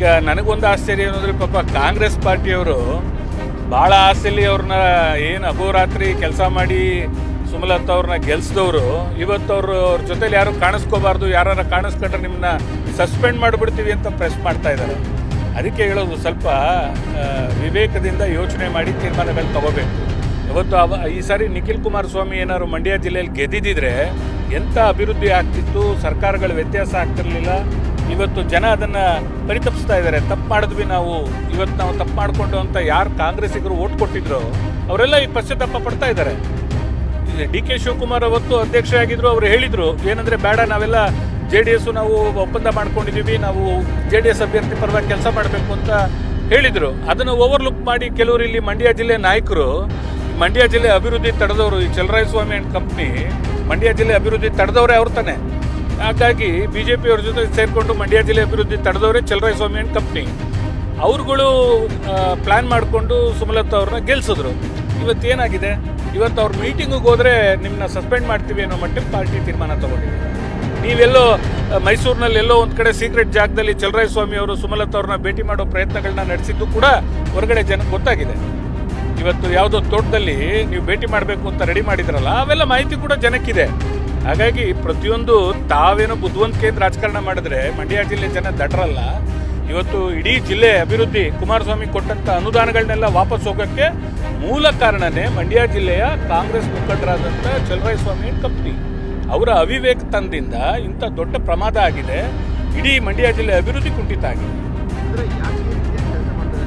ಈಗ ನನಗೊಂದು ಆಶ್ಚರ್ಯ ಏನಂದ್ರೆ ಪಾಪ ಕಾಂಗ್ರೆಸ್ ಪಾರ್ಟಿಯವರು ಭಾಳ ಆಸೆಲಿ ಅವ್ರನ್ನ ಏನು ಅಹೋರಾತ್ರಿ ಕೆಲಸ ಮಾಡಿ ಸುಮಲತಾ ಅವ್ರನ್ನ ಗೆಲ್ಸಿದವರು ಇವತ್ತು ಅವರು ಅವ್ರ ಜೊತೆಲಿ ಯಾರು ಕಾಣಿಸ್ಕೋಬಾರ್ದು ಯಾರು ಕಾಣಿಸ್ಕೊಂಡ್ರೆ ನಿಮ್ಮನ್ನ ಸಸ್ಪೆಂಡ್ ಮಾಡಿಬಿಡ್ತೀವಿ ಅಂತ ಪ್ರೆಸ್ ಮಾಡ್ತಾ ಇದ್ದಾರೆ ಅದಕ್ಕೆ ಹೇಳೋದು ಸ್ವಲ್ಪ ಆ, ವಿವೇಕದಿಂದ ಯೋಚನೆ ಮಾಡಿ ತೀರ್ಮಾನಗಳು ತಗೋಬೇಕು ಇವತ್ತು ಅವ ಈ ಸಾರಿ ನಿಖಿಲ್ ಕುಮಾರಸ್ವಾಮಿ ಏನಾದ್ರು ಮಂಡ್ಯ ಜಿಲ್ಲೆಯಲ್ಲಿ ಗೆದ್ದಿದ್ದಿದ್ರೆ ಎಂಥ ಅಭಿವೃದ್ಧಿ ಆಗ್ತಿತ್ತು ಸರ್ಕಾರಗಳ ವ್ಯತ್ಯಾಸ ಆಗ್ತಿರ್ಲಿಲ್ಲ ಇವತ್ತು ಜನ ಅದನ್ನ ಪರಿತಪಿಸ್ತಾ ಇದ್ದಾರೆ ತಪ್ಪು ಮಾಡಿದ್ವಿ ನಾವು ಇವತ್ತು ನಾವು ತಪ್ಪು ಮಾಡಿಕೊಂಡು ಅಂತ ಯಾರು ಕಾಂಗ್ರೆಸ್ಸಿಗರು ಓಟ್ ಕೊಟ್ಟಿದ್ರು ಅವರೆಲ್ಲ ಈಗ ಪಶ್ಚಾತ್ತಾಪ ಪಡ್ತಾ ಇದ್ದಾರೆ ಡಿ ಕೆ ಶಿವಕುಮಾರ್ ಅವತ್ತು ಅಧ್ಯಕ್ಷ ಆಗಿದ್ರು ಅವ್ರು ಹೇಳಿದ್ರು ಏನಂದ್ರೆ ಬೇಡ ನಾವೆಲ್ಲ ಜೆ ಡಿ ಎಸ್ ನಾವು ಒಪ್ಪಂದ ಮಾಡ್ಕೊಂಡಿದೀವಿ ನಾವು ಜೆ ಡಿ ಎಸ್ ಅಭ್ಯರ್ಥಿ ಪರವಾಗಿ ಕೆಲಸ ಮಾಡಬೇಕು ಅಂತ ಹೇಳಿದ್ರು ಅದನ್ನು ಓವರ್ಲುಕ್ ಮಾಡಿ ಕೆಲವರು ಇಲ್ಲಿ ಮಂಡ್ಯ ಜಿಲ್ಲೆ ನಾಯಕರು ಮಂಡ್ಯ ಜಿಲ್ಲೆ ಅಭಿವೃದ್ಧಿ ತಡೆದವರು ಈ ಚಲರಾಯಸ್ವಾಮಿ ಅಂಡ್ ಕಂಪ್ನಿ ಮಂಡ್ಯ ಜಿಲ್ಲೆ ಅಭಿವೃದ್ಧಿ ತಡೆದವರೇ ಅವ್ರ ತಾನೆ ಹಾಗಾಗಿ ಬಿಜೆಪಿ ಅವ್ರ ಜೊತೆ ಸೇರ್ಕೊಂಡು ಮಂಡ್ಯ ಜಿಲ್ಲೆ ಅಭಿವೃದ್ಧಿ ತಡೆದವರೇ ಚಲರಾಯಸ್ವಾಮಿ ಅಂಡ್ ಕಂಪ್ನಿ ಅವ್ರುಗಳು ಪ್ಲಾನ್ ಮಾಡಿಕೊಂಡು ಸುಮಲತಾ ಅವ್ರನ್ನ ಗೆಲ್ಸಿದ್ರು ಇವತ್ತು ಏನಾಗಿದೆ ಇವತ್ತು ಅವ್ರ ಮೀಟಿಂಗಿಗೆ ಹೋದ್ರೆ ನಿಮ್ಮನ್ನ ಸಸ್ಪೆಂಡ್ ಮಾಡ್ತೀವಿ ಅನ್ನೋ ಮಟ್ಟಕ್ಕೆ ಪಾರ್ಟಿ ತೀರ್ಮಾನ ತಗೊಂಡಿದೆ ನೀವೆಲ್ಲೋ ಆ, ಮೈಸೂರಿನಲ್ಲಿ ಎಲ್ಲೋ ಒಂದು ಕಡೆ ಸೀಕ್ರೆಟ್ ಜಾಗದಲ್ಲಿ ಚಲರಾಯಸ್ವಾಮಿ ಅವರು ಸುಮಲತಾ ಅವ್ರನ್ನ ಭೇಟಿ ಮಾಡೋ ಪ್ರಯತ್ನಗಳನ್ನ ನಡೆಸಿದ್ದು ಕೂಡ ಹೊರಗಡೆ ಜನಕ್ಕೆ ಗೊತ್ತಾಗಿದೆ ಇವತ್ತು ಯಾವುದೋ ತೋಟದಲ್ಲಿ ನೀವು ಭೇಟಿ ಮಾಡಬೇಕು ಅಂತ ರೆಡಿ ಮಾಡಿದ್ರಲ್ಲ ಅವೆಲ್ಲ ಮಾಹಿತಿ ಕೂಡ ಜನಕ್ಕಿದೆ ಹಾಗಾಗಿ ಪ್ರತಿಯೊಂದು ತಾವೇನೋ ಬುದ್ಧಿವಂತಿಕೆಯಿಂದ ರಾಜಕಾರಣ ಮಾಡಿದ್ರೆ ಮಂಡ್ಯ ಜಿಲ್ಲೆ ಜನ ದಡ್ರಲ್ಲ ಇವತ್ತು ಇಡೀ ಜಿಲ್ಲೆ ಅಭಿವೃದ್ಧಿ ಕುಮಾರಸ್ವಾಮಿ ಕೊಟ್ಟಂತ ಅನುದಾನಗಳನ್ನೆಲ್ಲ ವಾಪಸ್ ಹೋಗೋಕ್ಕೆ ಮೂಲ ಕಾರಣನೇ ಮಂಡ್ಯ ಜಿಲ್ಲೆಯ ಕಾಂಗ್ರೆಸ್ ಮುಖಂಡರಾದಂಥ ಚಲರಾಯಸ್ವಾಮಿ ಕಂಪ್ನಿ ಅವರ ಅವಿವೇಕತನದಿಂದ ಇಂಥ ದೊಡ್ಡ ಪ್ರಮಾದ ಆಗಿದೆ ಇಡೀ ಮಂಡ್ಯ ಜಿಲ್ಲೆ ಅಭಿವೃದ್ಧಿ ಕುಂಠಿತ ಆಗಿದೆ ಅಂದ್ರೆ ಯಾಕೆ ಈ ರೀತಿ ಕೆಲಸ ಮಾಡ್ತಾರೆ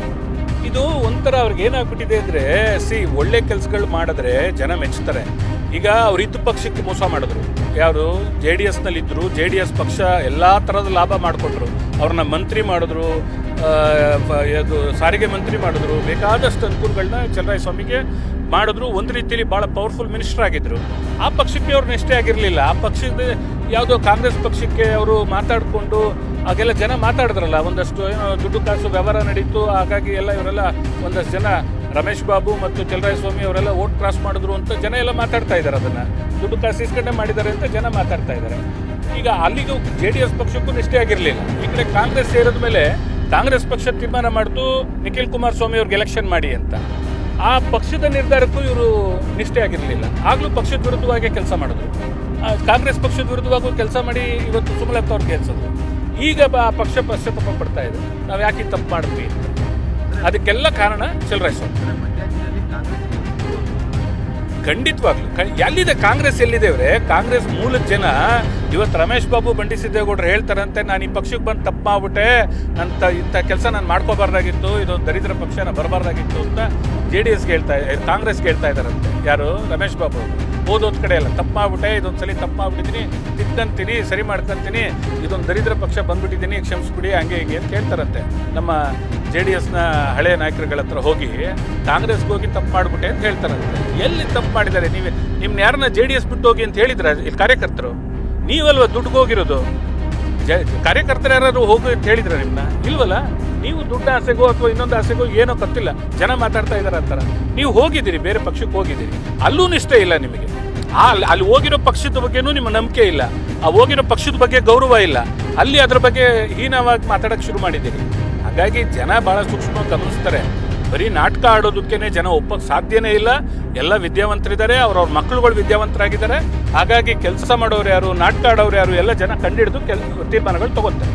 ಅಂತ ಇದು ಒಂಥರ ಅವ್ರಿಗೆ ಏನಾಗ್ಬಿಟ್ಟಿದೆ ಅಂದ್ರೆ ಸಿ ಒಳ್ಳೆ ಕೆಲಸಗಳು ಮಾಡಿದ್ರೆ ಜನ ಮೆಚ್ಚುತ್ತಾರೆ ಈಗ ಅವ್ರು ಇದ್ದ ಪಕ್ಷಕ್ಕೆ ಮೋಸ ಮಾಡಿದ್ರು ಯಾರು ಜೆ ಡಿ ಎಸ್ನಲ್ಲಿ ಇದ್ರು ಜೆ ಡಿ ಎಸ್ ಪಕ್ಷ ಎಲ್ಲ ಥರದ ಲಾಭ ಮಾಡಿಕೊಂಡ್ರು ಅವ್ರನ್ನ ಮಂತ್ರಿ ಮಾಡಿದ್ರು ಆ, ಪ- ಇದು ಸಾರಿಗೆ ಮಂತ್ರಿ ಮಾಡಿದ್ರು ಬೇಕಾದಷ್ಟು ಅನುಕೂಲಗಳನ್ನ ಚಲರಾಯಸ್ವಾಮಿಗೆ ಮಾಡಿದ್ರು ಒಂದು ರೀತಿಯಲ್ಲಿ ಭಾಳ ಪವರ್ಫುಲ್ ಮಿನಿಸ್ಟರ್ ಆಗಿದ್ರು ಆ ಪಕ್ಷಕ್ಕೆ ಅವ್ರನ್ನ ಎಷ್ಟೇ ಆಗಿರಲಿಲ್ಲ ಆ ಪಕ್ಷದ ಯಾವುದೋ ಕಾಂಗ್ರೆಸ್ ಪಕ್ಷಕ್ಕೆ ಅವರು ಮಾತಾಡಿಕೊಂಡು ಆಗೆಲ್ಲ ಜನ ಮಾತಾಡಿದ್ರಲ್ಲ ಒಂದಷ್ಟು ಏನೋ ದುಡ್ಡು ಕಾಸು ವ್ಯವಹಾರ ನಡೀತು ಹಾಗಾಗಿ ಎಲ್ಲ ಇವರೆಲ್ಲ ಒಂದಷ್ಟು ಜನ ರಮೇಶ್ ಬಾಬು ಮತ್ತು ಚಲರಾಯಸ್ವಾಮಿ ಅವರೆಲ್ಲ ವೋಟ್ ಕ್ರಾಸ್ ಮಾಡಿದ್ರು ಅಂತ ಜನ ಎಲ್ಲ ಮಾತಾಡ್ತಾ ಇದ್ದಾರೆ ಅದನ್ನ ದುಡ್ಡು ಕಾಸು ಇಸ್ಕೊಂಡೆ ಮಾಡಿದ್ದಾರೆ ಅಂತ ಜನ ಮಾತಾಡ್ತಾ ಇದ್ದಾರೆ ಈಗ ಅಲ್ಲಿಗೂ ಜೆ ಡಿ ಎಸ್ ಪಕ್ಷಕ್ಕೂ ನಿಷ್ಠೆ ಆಗಿರಲಿಲ್ಲ ಈ ಕಡೆ ಕಾಂಗ್ರೆಸ್ ಸೇರಿದ ಮೇಲೆ ಕಾಂಗ್ರೆಸ್ ಪಕ್ಷ ತೀರ್ಮಾನ ಮಾಡಿತು ನಿಖಿಲ್ ಕುಮಾರಸ್ವಾಮಿ ಅವ್ರಿಗೆ ಎಲೆಕ್ಷನ್ ಮಾಡಿ ಅಂತ ಆ ಪಕ್ಷದ ನಿರ್ಧಾರಕ್ಕೂ ಇವರು ನಿಷ್ಠೆ ಆಗಿರಲಿಲ್ಲ ಆಗ್ಲೂ ಪಕ್ಷದ ವಿರುದ್ಧವಾಗಿ ಕೆಲಸ ಮಾಡಿದ್ರು ಆ, ಕಾಂಗ್ರೆಸ್ ಪಕ್ಷದ ವಿರುದ್ಧವಾಗೂ ಕೆಲಸ ಮಾಡಿ ಇವತ್ತು ಸುಮಲತಾ ಅವ್ರು ಗೆಲ್ಸಿದ್ರು ಈಗ ಬ- ಆ ಪಕ್ಷ ಪಶ್ಚಾತ್ತಾಪ ಪಡ್ತಾ ಇದೆ ನಾವು ಯಾಕೆ ಈ ತಪ್ಪು ಮಾಡಿದ್ವಿ ಅಂತ ಅದಕ್ಕೆಲ್ಲ ಕಾರಣ ಚಲರಾಯಸ್ವಾಮಿ ಅಂದ್ರೆ ಮಂಡ್ಯ ಜಿಲ್ಲೆಯಲ್ಲಿ ಕಾಂಗ್ರೆಸ್ ಖಂಡಿತವಾಗ್ಲು ಕ- ಎಲ್ಲಿದೆ ಕಾಂಗ್ರೆಸ್ ಎಲ್ಲಿದೆ ಅವ್ರೆ ಕಾಂಗ್ರೆಸ್ ಮೂಲದ ಜನ ಇವತ್ತು ರಮೇಶ್ ಬಾಬು ಬಂಡಿ ಸಿದ್ದೇಗೌಡರು ಹೇಳ್ತಾರಂತೆ ನಾನು ಈ ಪಕ್ಷಕ್ಕೆ ಬಂದು ತಪ್ಪು ಮಾಡ್ಬಿಟ್ಟೆ ಅಂತ ಇಂಥ ಕೆಲಸ ನಾನು ಮಾಡ್ಕೋಬಾರ್ದಾಗಿತ್ತು ಇದೊಂದು ದರಿದ್ರ ಪಕ್ಷ ನಾನು ಬರಬಾರ್ದಾಗಿತ್ತು ಅಂತ ಜೆ ಡಿ ಎಸ್ಗೆ ಹೇಳ್ತಾ ಕಾಂಗ್ರೆಸ್ಗೆ ಹೇಳ್ತಾ ಇದ್ದಾರಂತೆ ಯಾರು ರಮೇಶ್ ಬಾಬು ಅವರು ಓದೋದ್ ಕಡೆ ಅಲ್ಲ ತಪ್ಪು ಮಾಡ್ಬಿಟ್ಟೆ ಇದೊಂದು ಸಲ ತಪ್ಪು ಮಾಡ್ಬಿಟ್ಟಿದ್ದೀನಿ ತಿದ್ದಂತೀನಿ ಸರಿ ಮಾಡ್ಕೊಂತೀನಿ ಇದೊಂದು ದರಿದ್ರ ಪಕ್ಷ ಬಂದ್ಬಿಟ್ಟಿದ್ದೀನಿ ಕ್ಷಮಿಸ್ಬಿಡಿ ಹಂಗೆ ಹಿಂಗೆ ಅಂತ ಹೇಳ್ತಾರಂತೆ ನಮ್ಮ ಜೆ ಡಿ ಎಸ್ನ ಹಳೆಯ ನಾಯಕರುಗಳ ಹತ್ರ ಹೋಗಿ ಕಾಂಗ್ರೆಸ್ಗೆ ಹೋಗಿ ತಪ್ಪು ಮಾಡ್ಬಿಟ್ಟೆ ಅಂತ ಹೇಳ್ತಾರಂತೆ ಎಲ್ಲಿ ತಪ್ಪು ಮಾಡಿದ್ದಾರೆ ನೀವೇ ನಿಮ್ನ ಯಾರನ್ನ ಜೆ ಡಿ ಎಸ್ ಬಿಟ್ಟು ಹೋಗಿ ಅಂತ ಹೇಳಿದ್ರ ಇಲ್ಲಿ ಕಾರ್ಯಕರ್ತರು ನೀವಲ್ವ ದುಡ್ಡು ಹೋಗಿರೋದು ಜ ಕಾರ್ಯಕರ್ತರು ಯಾರು ಹೋಗು ಅಂತ ಹೇಳಿದ್ರ ನಿಮ್ನ ಇಲ್ವಲ್ಲ ನೀವು ದುಡ್ಡು ಆಸೆಗೋ ಅಥವಾ ಇನ್ನೊಂದು ಆಸೆಗೋ ಏನೋ ಗೊತ್ತಿಲ್ಲ ಜನ ಮಾತಾಡ್ತಾ ಇದಾರೆ ಅಂತಾರ ನೀವು ಹೋಗಿದ್ದೀರಿ ಬೇರೆ ಪಕ್ಷಕ್ಕೆ ಹೋಗಿದ್ದೀರಿ ಅಲ್ಲೂ ನಿಷ್ಠೆ ಇಲ್ಲ ನಿಮಗೆ ಆ ಅಲ್ಲಿ- ಅಲ್ಲಿ ಹೋಗಿರೋ ಪಕ್ಷದ ಬಗ್ಗೆನೂ ನಿಮ್ಮ ನಂಬಿಕೆ ಇಲ್ಲ ಆ ಹೋಗಿರೋ ಪಕ್ಷದ ಬಗ್ಗೆ ಗೌರವ ಇಲ್ಲ ಅಲ್ಲಿ ಅದ್ರ ಬಗ್ಗೆ ಹೀನವಾಗಿ ಮಾತಾಡಕ್ಕೆ ಶುರು ಮಾಡಿದ್ದೀರಿ ಹಾಗಾಗಿ ಜನ ಬಹಳ ಸೂಕ್ಷ್ಮ ಗಮನಿಸ್ತಾರೆ ಬರೀ ನಾಟಕ ಆಡೋದಕ್ಕೇನೆ ಜನ ಒಪ್ಪಕ್ಕೆ ಸಾಧ್ಯನೇ ಇಲ್ಲ ಎಲ್ಲ ವಿದ್ಯಾವಂತರಿದ್ದಾರೆ ಅವ್ರವ್ರ ಮಕ್ಕಳುಗಳು ವಿದ್ಯಾವಂತರಾಗಿದ್ದಾರೆ ಹಾಗಾಗಿ ಕೆಲಸ ಮಾಡೋರು ಯಾರು ನಾಟಕ ಆಡೋರು ಯಾರು ಎಲ್ಲ ಜನ ಕಂಡಿಡಿದು ಕೆಲ್ ತೀರ್ಮಾನಗಳು ತಗೋತಾರೆ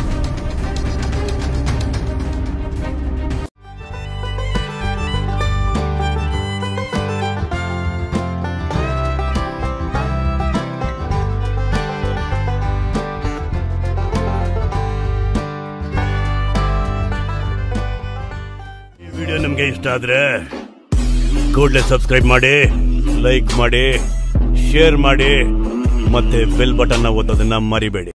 ಈ ವಿಡಿಯೋ ನಿಮ್ಗೆ ಇಷ್ಟ ಆದ್ರೆ ಕೂಡಲೇ ಸಬ್ಸ್ಕ್ರೈಬ್ ಮಾಡಿ ಲೈಕ್ ಮಾಡಿ ಶೇರ್ ಮಾಡಿ ಮತ್ತೆ ಬೆಲ್ ಬಟನ್ ಒತ್ತೋದನ್ನ ಮರಿಬೇಡಿ